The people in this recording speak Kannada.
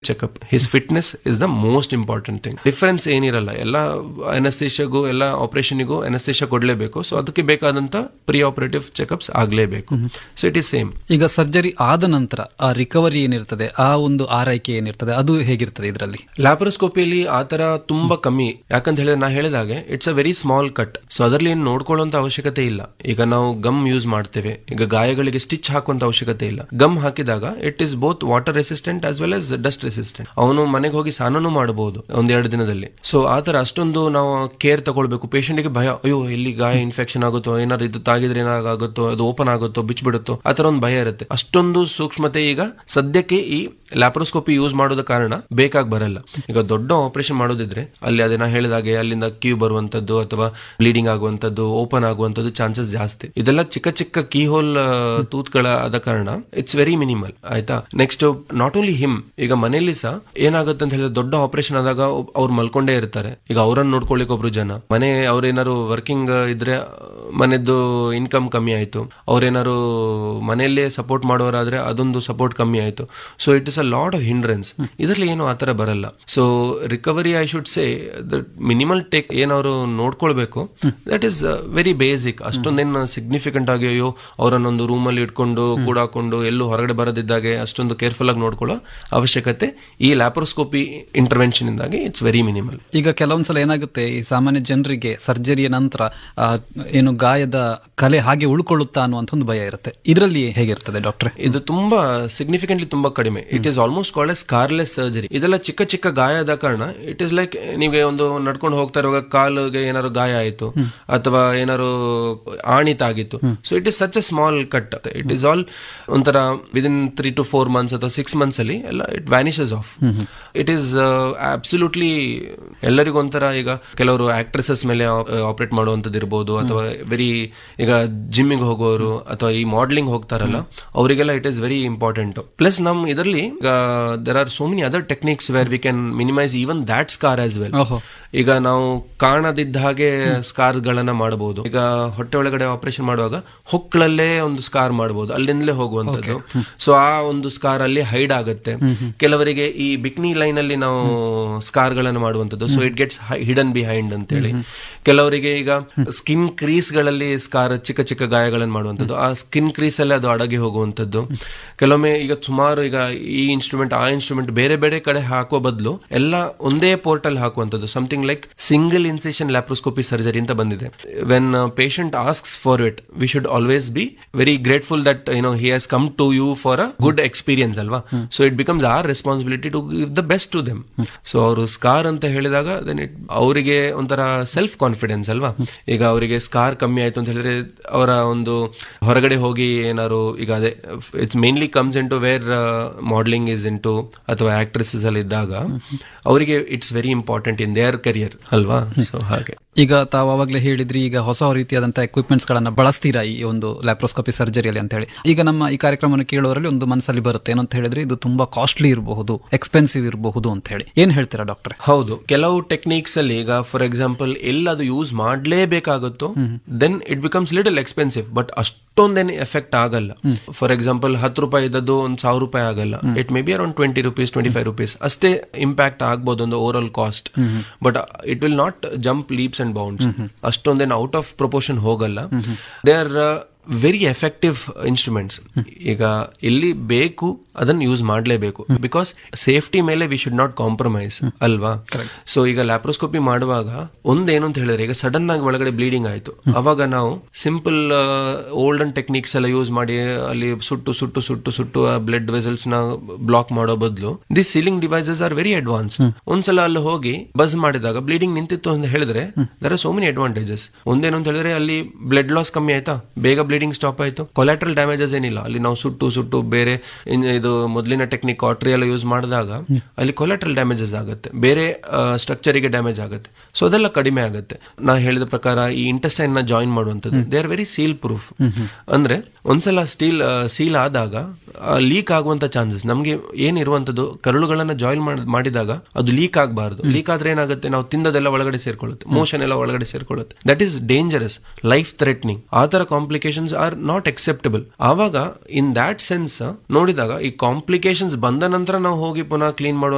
checkup his fitness is the most important thing difference ಏನಿರಲ್ಲ ಎಲ್ಲ ಅನಸ್ತೇಷಿಯಾಗೂ ಎಲ್ಲ ಆಪರೇಷನ್ಗೂ ಅನಸ್ತೇಷಿಯಾ ಕೊಡಲೇಬೇಕು ಸೊ ಅದಕ್ಕೆ ಬೇಕಾದಂತ ಪ್ರೀ ಆಪರೇಟಿವ್ ಚೆಕಪ್ಸ್ ಆಗಲೇಬೇಕು ಸೊ ಇಟ್ ಈಸ್ ಸೇಮ್ ಈಗ ಸರ್ಜರಿ ಆದ ನಂತರ ಆ ರಿಕವರಿ ಏನಿರ್ತದೆ ಆ ಒಂದು ಆರೈಕೆ ಏನಿರ್ತದೆ ಅದು ಹೇಗಿರ್ತದೆ ಇದರಲ್ಲಿ ಲ್ಯಾಪ್ರೋಸ್ಕೋಪಿಯಲ್ಲಿ ಆ ತರ ತುಂಬಾ ಕಮ್ಮಿ ಯಾಕಂತ ಹೇಳಿದ್ರೆ ನಾ ಹೇಳಿದಾಗೆ it's a very small cut so ಅದರಲ್ಲಿ ಏನು ನೋಡ್ಕೊಳ್ಳುವಂತ ಅವಶ್ಯಕತೆ ಇಲ್ಲ ಈಗ ನಾವು ಗಮ್ ಯೂಸ್ ಮಾಡ್ತೇವೆ ಈಗ ಗಾಯಗಳಿಗೆ ಸ್ಟಿಚ್ ಹಾಕುವಂತ ಅವಶ್ಯಕತೆ ಇಲ್ಲ ಗಮ್ ಹಾಕಿದಾಗ it is both water resistant as well as dust resistant ಅವನು ಮನೆಗೆ ಹೋಗಿ ಸ್ನಾನನೂ ಮಾಡಬಹುದು ಒಂದೆರಡು ದಿನದಲ್ಲಿ ಸೊ ಆ ತರ ಅಷ್ಟೊಂದು ನಾವು ಕೇರ್ ತಗೊಳ್ಬೇಕು ಪೇಷಂಟ್ಗೆ ಭಯ ಅಯ್ಯೋ ಎಲ್ಲಿ ಗಾಯ ಇನ್ಫೆಕ್ಷನ್ ಆಗುತ್ತೋ ಏನಾದ್ರು ಇದು ತಾಗಿದ್ರೆ ಏನಾಗುತ್ತೋ ಅದು ಓಪನ್ ಆಗುತ್ತೋ ಬಿಚ್ಚಿಬಿಡುತ್ತೋ ಆ ತರ ಒಂದು ಭಯ ಇರುತ್ತೆ ಅಷ್ಟೊಂದು ಸೂಕ್ಷ್ಮತೆ ಈಗ ಸದ್ಯಕ್ಕೆ ಈ ಲ್ಯಾಪ್ರೋಸ್ಕೋಪಿ ಯೂಸ್ ಮಾಡೋದ ಕಾರಣ ಬೇಕಾಗಿ ಬರಲ್ಲ ಈಗ ದೊಡ್ಡ ಆಪರೇಷನ್ ಮಾಡೋದಿದ್ರೆ ಅಲ್ಲಿ ಅದೇ ನಾ ಹೇಳಿದಾಗೆ ಅಲ್ಲಿಂದ ಕ್ಯೂ ಬರುವಂತದ್ದು ಅಥವಾ ಬ್ಲೀಡಿಂಗ್ ಆಗುವಂತದ್ದು ಓಪನ್ ಆಗುವಂತದ್ದು ಚಾನ್ಸಸ್ ಜಾಸ್ತಿ ಇದೆಲ್ಲ ಚಿಕ್ಕ ಚಿಕ್ಕ ಕೀ ಹೋಲ್ ತೂತ್ಗಳ ಆದ ಕಾರಣ ಇಟ್ಸ್ ವೆರಿ ಮಿನಿಮಲ್ ಆಯ್ತಾ ನೆಕ್ಸ್ಟ್ ನಾಟ್ ಓನ್ಲಿ ಹಿಮ್ ಈಗ ಮನೆಯಲ್ಲಿ ಸಹ ಏನಾಗುತ್ತೆ ಅಂತ ಹೇಳಿದ್ರೆ ದೊಡ್ಡ ಆಪರೇಷನ್ ಆದಾಗ ಅವ್ರು ಮಲ್ಕೊಂಡೇ ಇರ್ತಾರೆ ಈಗ ಅವರನ್ನು ನೋಡ್ಕೊಳ್ಳಿಕ್ಕೆ ಒಬ್ರು ಜನ ಮನೆ ಅವ್ರೇನಾರು ವರ್ಕಿಂಗ್ ಇದ್ರೆ ಮನೆದ್ದು ಇನ್ಕಮ್ ಕಮ್ಮಿ ಆಯ್ತು ಅವ್ರೇನಾರು ಮನೆಯಲ್ಲೇ ಸಪೋರ್ಟ್ ಮಾಡೋರಾದ್ರೆ ಅದೊಂದು ಸಪೋರ್ಟ್ ಕಮ್ಮಿ ಆಯ್ತು so it is a lot of hindrance ಇದರಲ್ಲಿ ಏನು ಆ ಥರ ಬರಲ್ಲ so recovery I should say the minimal take ಏನವರು ನೋಡ್ಕೊಳ್ಬೇಕು ದಟ್ ಈಸ್ ವೆರಿ ಬೇಸಿಕ್ ಅಷ್ಟೊಂದೇನು ಸಿಗ್ನಿಫಿಕೆಂಟ್ ಆಗಿ ಅಯ್ಯೋ ಅವರನ್ನೊಂದು ರೂಮಲ್ಲಿ ಇಟ್ಕೊಂಡು ಕೂಡಾಕೊಂಡು ಎಲ್ಲೂ ಹೊರಗಡೆ ಬರೋದಿದ್ದಾಗೆ ಅಷ್ಟೊಂದು ಕೇರ್ಫುಲ್ ಆಗಿ ನೋಡ್ಕೊಳ್ಳೋ ಅವಶ್ಯಕತೆ ಈ ಲ್ಯಾಪ್ರೋಸ್ಕೋಪಿ ಇಂಟರ್ವೆನ್ಷನ್ ಇಂದಾಗಿ ಇಟ್ಸ್ ವೆರಿ ಮಿನಿಮಲ್ ಈಗ ಕೆಲವೊಂದ್ಸಲ ಏನಾಗುತ್ತೆ ಈ ಸಾಮಾನ್ಯ ಜನರಿಗೆ ಸರ್ಜರಿಯ ನಂತರ ಆ, ಏನು ಗಾಯದ ಕಲೆ ಹಾಗೆ ಉಳ್ಕೊಳ್ಳುತ್ತಾ ಅನ್ನುವಂಥ ಒಂದು ಭಯ ಇರುತ್ತೆ ಇದರಲ್ಲಿ ಹೇಗಿರ್ತದೆ ಡಾಕ್ಟ್ರೆ ಇದು ತುಂಬಾ ಸಿಗ್ನಿಫಿಕೆಂಟ್ಲಿ ತುಂಬಾ ಕಡಿಮೆ it is almost called scarless surgery ಇದೆಲ್ಲ ಚಿಕ್ಕ ಚಿಕ್ಕ ಗಾಯ ಆದ ಕಾರಣ ಇಟ್ ಇಸ್ ಲೈಕ್ ನೀವೇ ಒಂದು ನಡ್ಕೊಂಡು ಹೋಗ್ತಾ ಇರುವಾಗ ಕಾಲಿಗೆ ಏನಾದ್ರು ಗಾಯ ಆಯ್ತು ಅಥವಾ ಏನಾದ್ರು ಆಣಿ ತಾಗಿತ್ತು so it is such a small cut it is all ಒಂಥರ within three to four months ಅಥವಾ ಸಿಕ್ಸ್ ಮಂತ್ಸ್ ಅಲ್ಲಿ ಎಲ್ಲ it vanishes off it is absolutely ಎಲ್ಲರಿಗೂ ಒಂಥರ ಈಗ ಕೆಲವರು ಆಕ್ಟ್ರೆಸಸ್ ಮೇಲೆ ಆಪರೇಟ್ ಮಾಡುವಂಥದ್ದು ಇರ್ಬೋದು ಅಥವಾ ವೆರಿ ಈಗ ಜಿಮ್ಮಿಗೆ ಹೋಗೋರು ಅಥವಾ ಈ ಮಾಡಲಿಂಗ್ ಹೋಗ್ತಾರಲ್ಲ ಅವರಿಗೆಲ್ಲ it is very important plus ನಮ್ ಇದರಲ್ಲಿ ಈಗ there are so many other techniques where we can minimise even that scar as well ಓಹೋ ಈಗ ನಾವು ಕಾಣದಿದ್ದ ಹಾಗೆ ಸ್ಕಾರ್ ಗಳನ್ನ ಮಾಡಬಹುದು ಈಗ ಹೊಟ್ಟೆ ಒಳಗಡೆ ಆಪರೇಷನ್ ಮಾಡುವಾಗ ಹೊಕ್ಕಳಲ್ಲೇ ಒಂದು ಸ್ಕಾರ್ ಮಾಡಬಹುದು ಅಲ್ಲಿಂದಲೇ ಹೋಗುವಂತದ್ದು ಸೊ ಆ ಒಂದು ಸ್ಕಾರ್ ಅಲ್ಲಿ ಹೈಡ್ ಆಗುತ್ತೆ ಕೆಲವರಿಗೆ ಈ ಬಿಕ್ನಿ ಲೈನ್ ಅಲ್ಲಿ ನಾವು ಸ್ಕಾರ್ ಗಳನ್ನ ಮಾಡುವಂತದ್ದು so it gets hidden behind ಅಂತೇಳಿ ಕೆಲವರಿಗೆ ಈಗ ಸ್ಕಿನ್ ಕ್ರೀಸ್ ಗಳಲ್ಲಿ ಸ್ಕಾರ್ ಚಿಕ್ಕ ಚಿಕ್ಕ ಗಾಯಗಳನ್ನು ಮಾಡುವಂತದ್ದು ಆ ಸ್ಕಿನ್ ಕ್ರೀಸ್ ಅಲ್ಲಿ ಅದು ಅಡಗಿ ಹೋಗುವಂತದ್ದು ಕೆಲವೊಮ್ಮೆ ಈಗ ಸುಮಾರು ಈಗ ಈ ಇನ್ಸ್ಟ್ರೂಮೆಂಟ್ ಆ ಇನ್ಸ್ಟ್ರೂಮೆಂಟ್ ಬೇರೆ ಬೇರೆ ಕಡೆ ಹಾಕುವ ಬದಲು ಎಲ್ಲ ಒಂದೇ ಪೋರ್ಟಲ್ ಹಾಕುವಂಥದ್ದು something like single incision laparoscopy surgery ಅಂತ ಬಂದಿದೆ when patient asks for it we should always be very grateful that you know he has come to you for a good experience ಅಲ್ವಾ so it becomes our responsibility to give the best to them so ಅವರು ಸ್ಕಾರ್ ಅಂತ ಹೇಳಿದಾಗ ದೆನ್ ಇಟ್ ಅವರಿಗೆ ಒಂಥರ ಸೆಲ್ಫ್ ಕಾನ್ಫಿಡೆನ್ಸ್ ಅಲ್ವಾ ಈಗ ಅವರಿಗೆ ಸ್ಕಾರ್ ಕಮ್ಮಿ ಆಯ್ತು ಅಂತ ಹೇಳಿದ್ರೆ ಅವರ ಒಂದು ಹೊರಗಡೆ ಹೋಗಿ ಏನಾದ್ರು ಈಗ ಅದೇ it's mainly comes in to where modelling is in to ಅಥವಾ ಆಕ್ಟ್ರೆಸಸ್ ಅಲ್ಲಿ ಇದ್ದಾಗ ಅವರಿಗೆ it's very important in their career ಅಲ್ವಾ ಸೊ ಹಾಗೆ ಈಗ ತಾವು ಅವಾಗಲೇ ಹೇಳಿದ್ರಿ ಈಗ ಹೊಸ ರೀತಿಯಾದಂತಹ ಎಕ್ವಿಪ್ಮೆಂಟ್ಸ್ ಗಳನ್ನ ಬಳಸ್ತೀರಾ ಈ ಒಂದು ಲ್ಯಾಪ್ರೋಸ್ಕೋಪಿ ಸರ್ಜರಿಯಲ್ಲಿ ಅಂತ ಹೇಳಿ ಈಗ ನಮ್ಮ ಈ ಕಾರ್ಯಕ್ರಮವನ್ನು ಕೇಳೋರಲ್ಲಿ ಒಂದು ಮನಸ್ಸಲ್ಲಿ ಬರುತ್ತೆ ಏನಂತ ಹೇಳಿದ್ರೆ ಇದು ತುಂಬಾ ಕಾಸ್ಟ್ಲಿ ಇರಬಹುದು ಎಕ್ಸ್ಪೆನ್ಸಿವ್ ಇರಬಹುದು ಅಂತ ಹೇಳಿ ಏನ್ ಹೇಳ್ತೀರಾ ಡಾಕ್ಟ್ರೆ ಹೌದು ಕೆಲವು ಟೆಕ್ನಿಕ್ಸ್ ಅಲ್ಲಿ ಈಗ ಫಾರ್ ಎಕ್ಸಾಂಪಲ್ ಎಲ್ಲಿ ಅದು ಯೂಸ್ ಮಾಡಲೇಬೇಕಾಗುತ್ತೋ then it becomes little expensive but ಅಷ್ಟೊಂದೇನು ಎಫೆಕ್ಟ್ ಆಗಲ್ಲ ಫಾರ್ ಎಕ್ಸಾಂಪಲ್ ಹತ್ತು ರೂಪಾಯಿ ಇದ್ದದ್ದು ಒಂದು ಸಾವಿರ ರೂಪಾಯಿ ಆಗಲ್ಲ it may be around twenty rupees twenty five rupees ಅಷ್ಟೇ ಇಂಪ್ಯಾಕ್ಟ್ ಆಗ್ಬೋದು ಒಂದು over all cost but it will not jump leaps and bounds ಅಷ್ಟೊಂದೇನು ಔಟ್ ಆಫ್ ಪ್ರಪೋರ್ಷನ್ ಹೋಗಲ್ಲ they are very effective instruments ಈಗ ಎಲ್ಲಿ ಬೇಕು ಅದನ್ನ ಯೂಸ್ ಮಾಡಲೇಬೇಕು ಬಿಕಾಸ್ ಸೇಫ್ಟಿ ಮೇಲೆ ವಿ ಶುಡ್ ನಾಟ್ ಕಾಂಪ್ರಮೈಸ್ ಅಲ್ವಾ ಸೊ ಈಗ ಲ್ಯಾಪ್ರೋಸ್ಕೋಪಿ ಮಾಡುವಾಗ ಒಂದೇನು ಅಂತ ಹೇಳಿದ್ರೆ ಈಗ ಸಡನ್ ಆಗಿ ಒಳಗಡೆ ಬ್ಲೀಡಿಂಗ್ ಆಯ್ತು ಅವಾಗ ನಾವು ಸಿಂಪಲ್ ಓಲ್ಡನ್ ಟೆಕ್ನಿಕ್ಸ್ ಎಲ್ಲ ಯೂಸ್ ಮಾಡಿ ಅಲ್ಲಿ ಸುಟ್ಟು ಸುಟ್ಟು ಸುಟ್ಟು ಸುಟ್ಟು ಆ ಬ್ಲಡ್ ವೆಸಲ್ಸ್ ನ ಬ್ಲಾಕ್ ಮಾಡೋ ಬದಲು the sealing devices are very advance ಒಂದ್ಸಲ ಅಲ್ಲಿ ಹೋಗಿ ಬಸ್ ಮಾಡಿದಾಗ ಬ್ಲೀಡಿಂಗ್ ನಿಂತಿತ್ತು ಅಂತ ಹೇಳಿದ್ರೆ there are so many advantages ಒಂದೇನು ಅಂತ ಹೇಳಿದ್ರೆ ಅಲ್ಲಿ ಬ್ಲಡ್ ಲಾಸ್ ಕಮ್ಮಿ ಆಯ್ತಾ ಬೇಗ ಬ್ಲೀಡಿಂಗ್ ಸ್ಟಾಪ್ ಆಯ್ತು ಕೊಲಾಟ್ರಲ್ ಡ್ಯಾಮೇಜಸ್ ಏನಿಲ್ಲ ಅಲ್ಲಿ ನಾವು ಸುಟ್ಟು ಸುಟ್ಟು ಬೇರೆ ಇನ್- ಇದು ಮೊದಲಿನ ಟೆಕ್ನಿಕ್ ಆಟ್ರಿ ಎಲ್ಲ ಯೂಸ್ ಮಾಡಿದಾಗ ಅಲ್ಲಿ ಕೊಲಾಟ್ರಲ್ ಡ್ಯಾಮೇಜಸ್ ಆಗುತ್ತೆ ಬೇರೆ ಸ್ಟ್ರಕ್ಚರಿಗೆ ಡ್ಯಾಮೇಜ್ ಆಗುತ್ತೆ ಸೊ ಅದೆಲ್ಲ ಕಡಿಮೆ ಆಗುತ್ತೆ ನಾ ಹೇಳಿದ ಪ್ರಕಾರ ಈ ಇಂಟೆಸ್ಟೈನ್ ನ ಜಾಯಿನ್ ಮಾಡುವಂಥದ್ದು they are very seal proof ಅಂದ್ರೆ ಒಂದ್ಸಲ ಸ್ಟೀಲ್ ಸೀಲ್ ಆದಾಗ ಲೀಕ್ ಆಗುವಂತ ಚಾನ್ಸಸ್ ನಮಗೆ ಏನಿರುವಂತದ್ದು ಕರುಳುಗಳನ್ನ ಜಾಯಿನ್ ಮಾಡಿದಾಗ ಅದು ಲೀಕ್ ಆಗಬಾರ್ದು ಲೀಕ್ ಆದ್ರೆ ಏನಾಗುತ್ತೆ ನಾವು ತಿಂದದೆಲ್ಲ ಒಳಗಡೆ ಸೇರ್ಕೊಳ್ಳುತ್ತೆ ಮೋಷನ್ ಎಲ್ಲ ಒಳಗಡೆ ಸೇರ್ಕೊಳ್ಳುತ್ತೆ that is dangerous life threatening ಆ ತರ ಕಾಂಪ್ಲಿಕೇಶನ್ಸ್ ಆರ್ ನಾಟ್ ಅಕ್ಸೆಪ್ಟಬಲ್ ಆವಾಗ ಇನ್ ದ್ಯಾಟ್ ಸೆನ್ಸ್ ನೋಡಿದಾಗ ಈ ಕಾಂಪ್ಲಿಕೇಶನ್ಸ್ ಬಂದ ನಂತರ ನಾವು ಹೋಗಿ ಪುನಃ ಕ್ಲೀನ್ ಮಾಡುವ